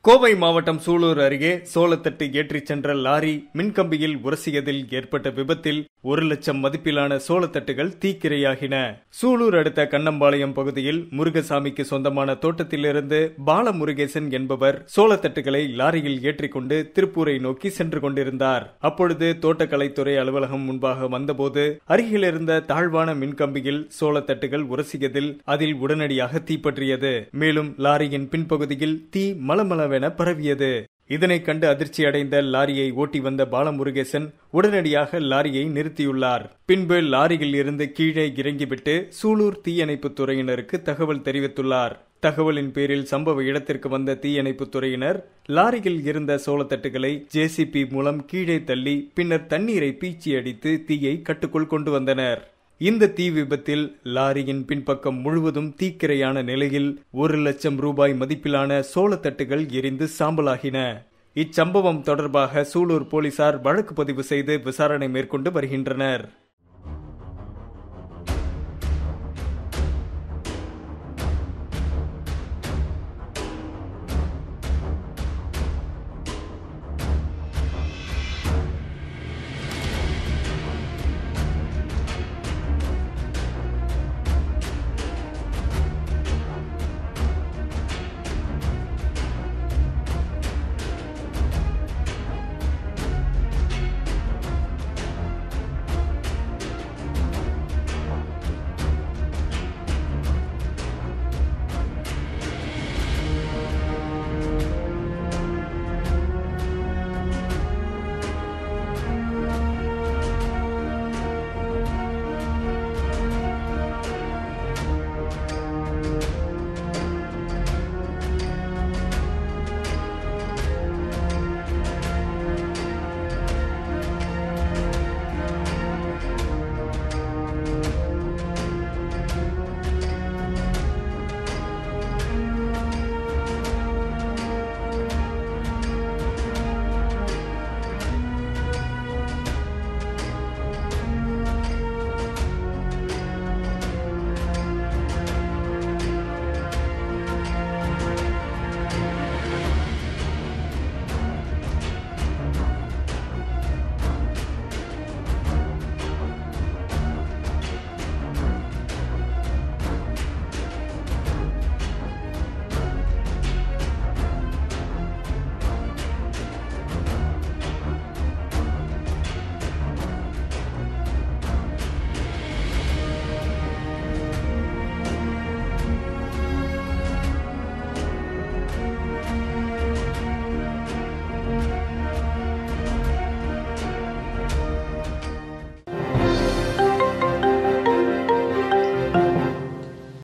கோவை மாவட்டம் சூலூர் அருகே சோளத்தட்டு ஏற்றிச் சென்ற லாரி மின்கம்பியில் உரசியதில் ஏற்பட்ட விபத்தில் ஒரு லட்சம் மதிப்பிலான சோளத்தட்டுகள் தீக்கிரையாகின சூலூர் அடுத்த கண்ணம்பாளையம் பகுதியில் முருகசாமிக்கு சொந்தமான தோட்டத்திலிருந்து பாலமுருகேசன் என்பவர் சோளத்தட்டுகளை லாரியில் ஏற்றிக்கொண்டு திருப்பூரை நோக்கி சென்று கொண்டிருந்தார் அப்பொழுது தோட்டக்கலைத்துறை அலுவலகம் முன்பாக வந்தபோது அருகில் இருந்த தாழ்வான மின்கம்பியில் சோளத்தட்டுகள் உரசியதில் அதில் உடனடியாக தீப்பற்றியது மேலும் லாரியின் பின்பகுதியில் தீ மலமளவென பரவியது இதனை கண்டு அதிர்ச்சி அடைந்த லாரியை ஓட்டி வந்த பாலமுருகேசன் உடனடியாக லாரியை நிறுத்தியுள்ளார் பின்பு லாரியில் இருந்து கீழே இறங்கிவிட்டு சூலூர் தீயணைப்புத் துறையினருக்கு தகவல் தெரிவித்துள்ளார் தகவலின் பேரில் சம்பவ இடத்திற்கு வந்த தீயணைப்புத் துறையினர் லாரியில் இருந்த சோளத்தட்டுகளை ஜேசிபி மூலம் கீழே தள்ளி பின்னர் தண்ணீரை பீச்சி அடித்து தீயை கட்டுக்குள் கொண்டு வந்தனர் இந்த தீ விபத்தில் லாரியின் பின்பக்கம் முழுவதும் தீக்கிரையான நிலையில் ஒரு லட்சம் ரூபாய் மதிப்பிலான சோளத்தட்டுகள் எரிந்து சாம்பலாகின இச்சம்பவம் தொடர்பாக சூலூர் போலீசார் வழக்கு பதிவு செய்து விசாரணை மேற்கொண்டு வருகின்றனர்